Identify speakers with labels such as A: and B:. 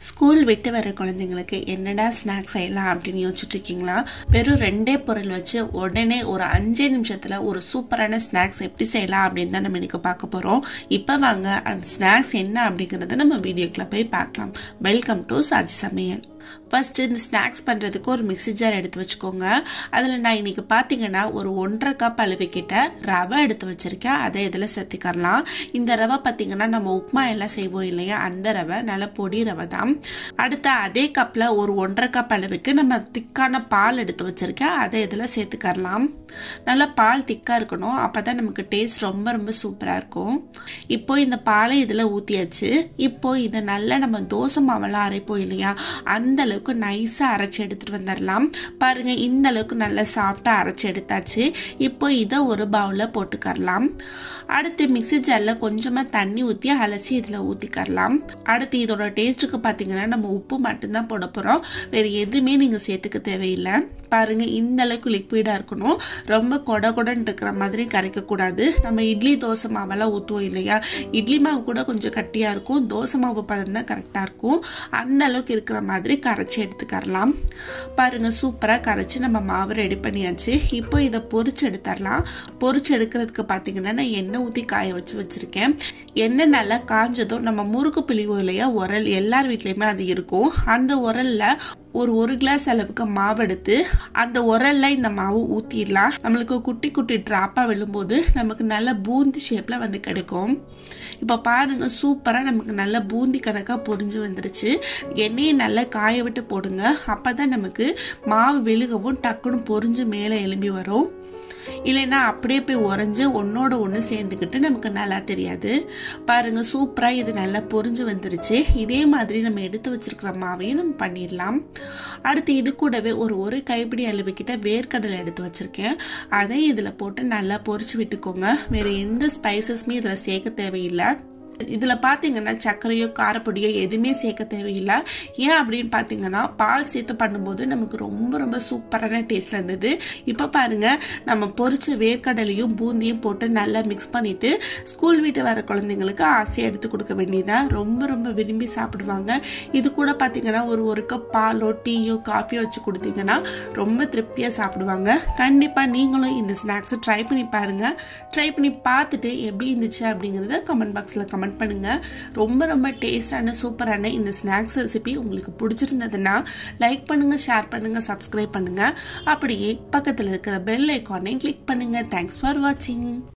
A: school விட்டு வர குழந்தைங்களுக்கு என்னடா ஸ்நாக்ஸ் செய்யலாம் அப்படின்னு யோசிச்சுட்டு இருக்கீங்களா வெறும் ரெண்டே பொருள் வச்சு உடனே ஒரு அஞ்சே நிமிஷத்தில் ஒரு சூப்பரான ஸ்நாக்ஸ் எப்படி செய்யலாம் அப்படின்னு தான் நம்ம இன்னைக்கு பார்க்க போகிறோம் இப்போ வாங்க அந்த ஸ்நாக்ஸ் என்ன அப்படிங்கிறத நம்ம வீடியோக்குள்ள போய் பார்க்கலாம் வெல்கம் டு சாஜி சமையல் ஃபஸ்ட்டு இந்த ஸ்நாக்ஸ் பண்ணுறதுக்கு ஒரு மிக்ஸி ஜார் எடுத்து வச்சுக்கோங்க அதில் நான் இன்றைக்கி பார்த்தீங்கன்னா ஒரு ஒன்றரை கப் அளவுக்கிட்ட ரவை எடுத்து வச்சுருக்கேன் அதை இதில் சேர்த்துக்கரலாம் இந்த ரவை பார்த்தீங்கன்னா நம்ம உப்புமா எல்லாம் செய்வோம் இல்லையா அந்த ரவை நல்ல பொடி ரவை தான் அடுத்த அதே கப்பில் ஒரு ஒன்றரை கப் அளவுக்கு நம்ம திக்கான பால் எடுத்து வச்சுருக்கேன் அதை இதில் சேர்த்துக்கரலாம் நல்லா பால் திக்காக இருக்கணும் அப்போ தான் நமக்கு டேஸ்ட் ரொம்ப ரொம்ப சூப்பராக இருக்கும் இப்போ இந்த பாலை இதில் ஊற்றியாச்சு இப்போ இதை நல்லா நம்ம தோசை மாவெல்லாம் அரைப்போம் இல்லையா அந்த அளவுக்கு நைஸாக அரைச்சி எடுத்துகிட்டு வந்துடலாம் பாருங்கள் இந்த அளவுக்கு நல்லா சாஃப்டாக அரைச்சி எடுத்தாச்சு இப்போ இதை ஒரு பவுலில் போட்டுக்கரலாம் அடுத்து மிக்சி ஜாரில் கொஞ்சமாக தண்ணி ஊற்றி அலசி இதில் ஊற்றிக்கரலாம் அடுத்து இதோட டேஸ்ட்டுக்கு பார்த்தீங்கன்னா நம்ம உப்பு மட்டும்தான் போட போகிறோம் வேறு எதுவுமே நீங்கள் சேர்த்துக்க தேவையில்லை பாருங்க இந்த அளவுக்கு லிக்விடாக இருக்கணும் ரொம்ப கொட கொடன்னு இருக்கிற மாதிரி கரைக்கக்கூடாது நம்ம இட்லி தோசை மாவெல்லாம் ஊற்றுவோம் இல்லையா இட்லி மாவு கூட கொஞ்சம் கட்டியாக இருக்கும் தோசை மாவு பதம் தான் கரெக்டாக இருக்கும் அந்த அளவுக்கு இருக்கிற மாதிரி கரைச்சி எடுத்துக்கரலாம் பாருங்க சூப்பராக கரைச்சி நம்ம மாவு ரெடி பண்ணியாச்சு இப்போ இதை பொரிச்சு எடுத்துடலாம் பொரிச்சு எடுக்கிறதுக்கு பார்த்தீங்கன்னா நான் எண்ணெய் ஊற்றி காய வச்சு வச்சுருக்கேன் எண்ணெய் நல்லா காஞ்சதும் நம்ம முறுக்கு பிழிவோம் இல்லையா உரல் எல்லார் வீட்லேயுமே அது இருக்கும் அந்த உரலில் ஒரு ஒரு கிளாஸ் அளவுக்கு மாவு எடுத்து அந்த உரல்ல இந்த மாவு ஊற்றிடலாம் நம்மளுக்கு குட்டி குட்டி ட்ராப்பாக விழும்போது நமக்கு நல்ல பூந்தி ஷேப்பில் வந்து கிடைக்கும் இப்போ பாருங்க சூப்பராக நமக்கு நல்ல பூந்தி கணக்காக பொரிஞ்சு வந்துருச்சு எண்ணெயை நல்லா காய விட்டு போடுங்க அப்போ தான் நமக்கு மாவு விழுகவும் டக்குன்னு பொரிஞ்சு மேலே எழும்பி வரும் இல்லைன்னா அப்படியே போய் உறைஞ்சு ஒன்னோட ஒன்று சேர்ந்துக்கிட்டு நமக்கு நல்லா தெரியாது பாருங்க சூப்பராக இது நல்லா பொரிஞ்சு வந்துருச்சு இதே மாதிரி நம்ம எடுத்து வச்சிருக்கிற மாவையும் நம்ம பண்ணிடலாம் அடுத்து இது கூடவே ஒரு ஒரு கைப்பிடி அளவு கிட்ட வேர்க்கடலை எடுத்து வச்சிருக்கேன் அதை இதில் போட்டு நல்லா பொரிச்சு விட்டுக்கோங்க வேற எந்த ஸ்பைசஸுமே இதில் சேர்க்க தேவையில்லை இதில் பார்த்தீங்கன்னா சர்க்கரையோ காரப்பொடியோ எதுவுமே சேர்க்க தேவையில்லை ஏன் அப்படின்னு பார்த்தீங்கன்னா பால் சேர்த்து பண்ணும்போது நமக்கு ரொம்ப ரொம்ப சூப்பரான டேஸ்ட் இருந்தது இப்போ பாருங்க நம்ம பொரிச்ச வேர்க்கடலையும் பூந்தியும் போட்டு நல்லா மிக்ஸ் பண்ணிட்டு ஸ்கூல் வீட்டு வர குழந்தைங்களுக்கு ஆசையாக எடுத்து கொடுக்க வேண்டியதான் ரொம்ப ரொம்ப விரும்பி சாப்பிடுவாங்க இது கூட பார்த்தீங்கன்னா ஒரு ஒரு கப் பாலோ டீயோ காஃபியோ வச்சு கொடுத்தீங்கன்னா ரொம்ப திருப்தியாக சாப்பிடுவாங்க கண்டிப்பாக நீங்களும் இந்த ஸ்நாக்ஸை ட்ரை பண்ணி பாருங்க ட்ரை பண்ணி பார்த்துட்டு எப்படி இருந்துச்சு அப்படிங்கிறத கமெண்ட் பாக்ஸில் கமெண்ட் கமெண்ட் பண்ணுங்க ரொம்ப ரொம்ப டேஸ்டான சூப்பரான இந்த ஸ்நாக்ஸ் ரெசிபி உங்களுக்கு பிடிச்சிருந்ததுன்னா லைக் பண்ணுங்க ஷேர் பண்ணுங்க சப்ஸ்கிரைப் பண்ணுங்க அப்படியே பக்கத்தில் இருக்கிற பெல் ஐக்கானையும் கிளிக் பண்ணுங்க தேங்க்ஸ் ஃபார் வாட்சிங்